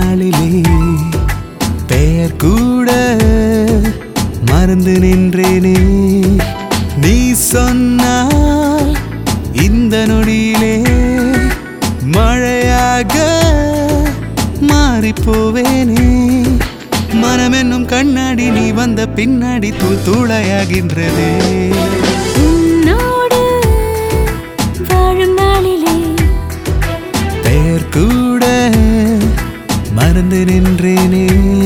நாளிலே பெயர் கூட மறந்து நின்றேனே நீ சொன்னால் இந்த நொடியிலே மழையாக மாறிப் போவேனே மனமென்னும் கண்ணாடி நீ வந்த பின்னாடி தூள் தூளையாகின்றதே உன்னோடு வாழும் நாளிலே பெயர் கூட மறந்து நின்றேனே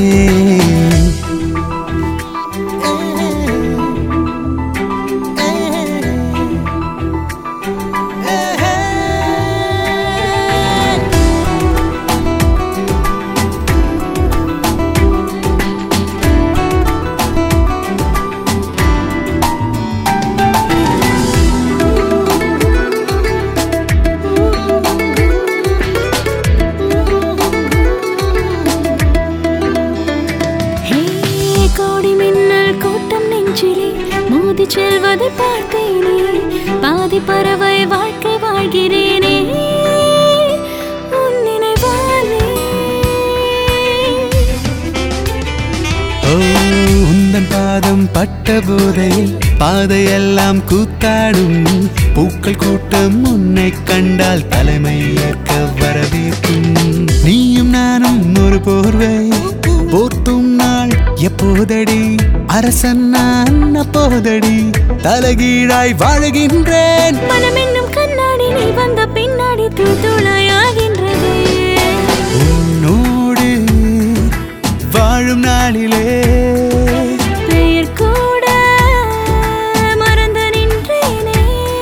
ஹே கோடி மின்னல் கூட்டம் நெஞ்சிலே மோதி செல்வதை பார்த்தேனே பாதி பறவை வாழ்க்கை வாழ்கிறேனே உன் நினைவாலே ஓ உந்தன் பாதம் பட்ட போதையில் பாதையெல்லாம் கூத்தாடும் பூக்கள் கூட்டம் உன்னை கண்டால் தலைமை ஏற்க வரவேற்கும் நீயும் நானும் ஒரு போர்வை போர்த்தும் நாள் எப்போதடி அரசன் நான் அப்போதடி தலைகீழாய் வாழுகின்றேன் மனமென்னும் கண்ணாடி நீ வந்த பின்னாடி தூத்துளையாகின்றது உன்னோடு வாழும் நாளிலே பெயர் கூட மறந்து நின்றேனே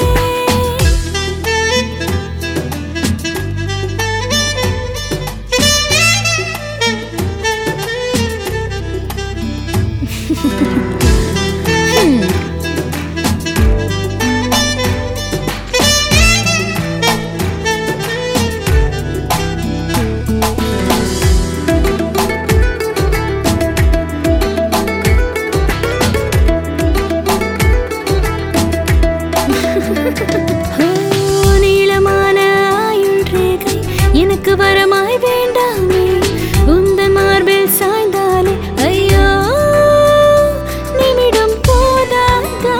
ஓ, நீளமான ஆயுள் ரேகை எனக்கு வரமாய் வேண்டாமே உந்தன் மார்பில் சாய்ந்தாலே ஐயோ நிமிடம் போதாதா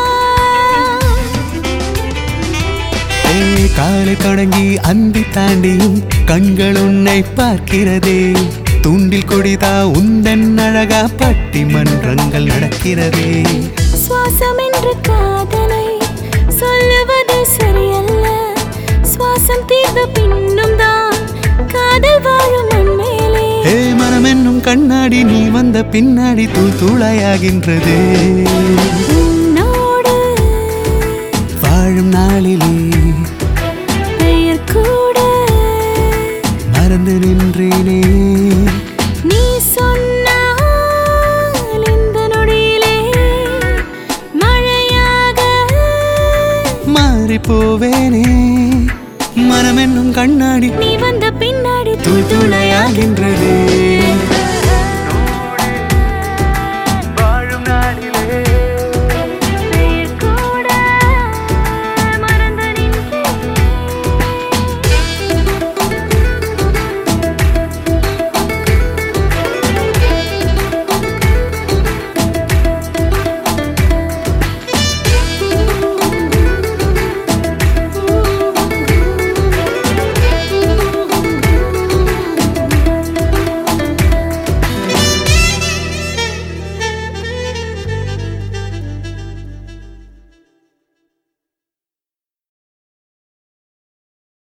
ஏய், காலை தொடங்கி அந்தி தாண்டியும் கண்கள் உன்னை பார்க்கிறதே தூண்டில் கொடிதா உந்தன் அழகா பட்டிமன்றங்கள் நடக்கிறதே சுவாசம் என்று காதலை சொல்லுவது சரியல்ல சுவாசம் தீர்ந்த பின்னும் தான் காதல் வாழும் மண்மேலே ஏ மனம் என்னும் கண்ணாடி நீ வந்த பின்னாடி தூள் தூளாயாகின்றதே உன்னோடு வாழும் நாளிலே பெயர் கூட மறந்து நின்றேனே